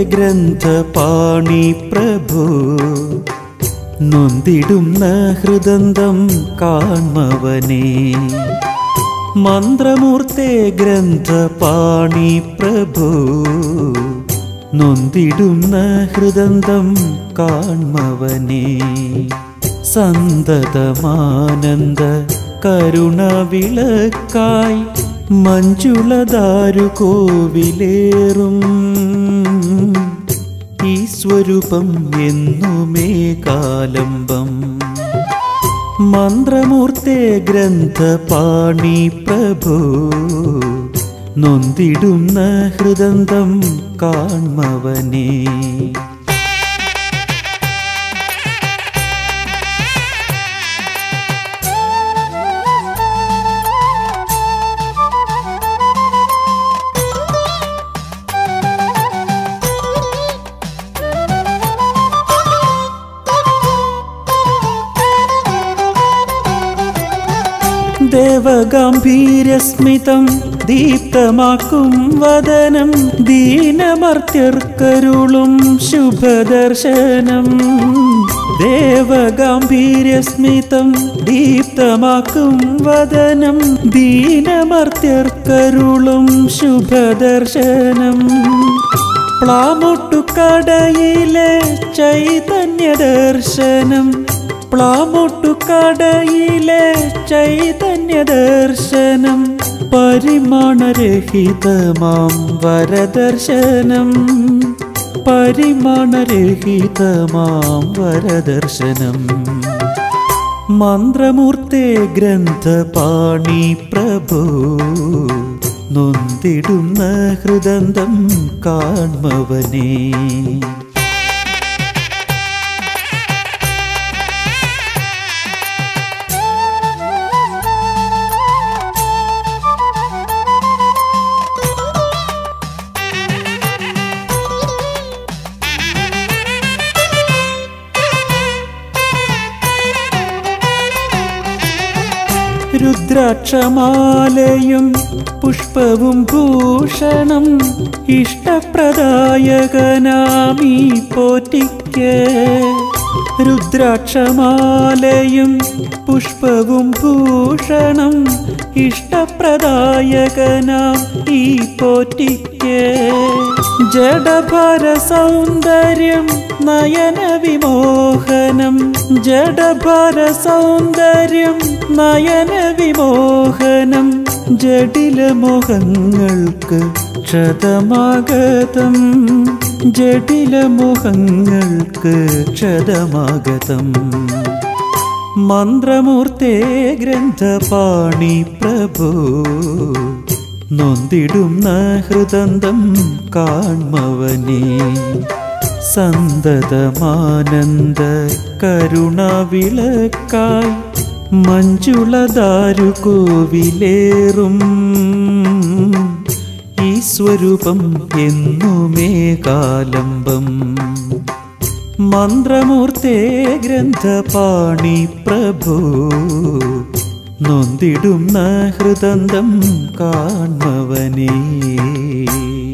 ഗ്രന്ഥപാണി പ്രഭു നൊന്തിടുന്ന ഹൃദന്തം കാൺമവനേ മന്ത്രമൂർത്തേ ഗ്രന്ഥപാണി പ്രഭു നൊന്തിടുന്ന ഹൃദന്തം കാൺമവനേ സന്തതമാനന്ദ കരുണ വിളക്കായി മഞ്ജുളദാരു കോവിലേറും ഈ സ്വരൂപം എന്നുമേ കാലംബം മന്ത്രമൂർത്തേ ഗ്രന്ഥപാണി പ്രഭു നൊന്തിടുന്ന ഹൃദന്തം കാൺമവനേ ദേവഗാംഭീര്യസ്മിതം ദീപ്തമാക്കും വദനം ദീനമർത്യർക്കരുളും ശുഭദർശനം ദേവഗാംഭീര്യസ്മിതം ദീപ്തമാക്കും വദനം ദീനമർത്യർക്കരുളും ശുഭദർശനം പ്ലാമൊട്ടുകടയിലെ ചൈതന്യ ദർശനം പ്ലാമൊട്ടുകടയിലെ ചൈതന്യ ദർശനം പരിമാണരഹിതമാം വരദർശനം പരിമാണരഹിതമാം വരദർശനം മന്ത്രമൂർത്തേ ഗ്രന്ഥപാണി പ്രഭു നൊന്തിടുന്ന ഹൃദന്തം കാൺമവനേ രുദ്രാക്ഷമാലയും പുഷ്പവും ഭൂഷണം ഇഷ്ടപ്രദായകനാമീ പോറ്റിക്ക് രുദ്രാക്ഷമാലയും പുഷ്പവും ഭൂഷണം ഇഷ്ടപ്രദായകനാം ഈ പോറ്റിക്ക് ജഡഭര സൗന്ദര്യം നയന വിമോഹനം ജഡഭര സൗന്ദര്യം നയന വിമോഹനം ജഡില മോഹങ്ങൾക്ക് ക്ഷതമാഗതം ജഡില മോഹങ്ങൾക്ക് ക്ഷതമാഗതം മന്ത്രമൂർത്തേ ഗ്രന്ഥപാണി പ്രഭു നൊന്തിടുന്ന ഹൃദന്തം കാൺമവനേ സന്തതമാനന്ദ കരുണ വിളക്കായി മഞ്ജുളദാരു കോവിലേറും ഈ സ്വരൂപം എന്നുമേ കാലംബം മന്ത്രമൂർത്തേ ഗ്രന്ഥപാണി പ്രഭു നൊന്തിടുന്ന ഹൃദന്തം കാൺമവനേ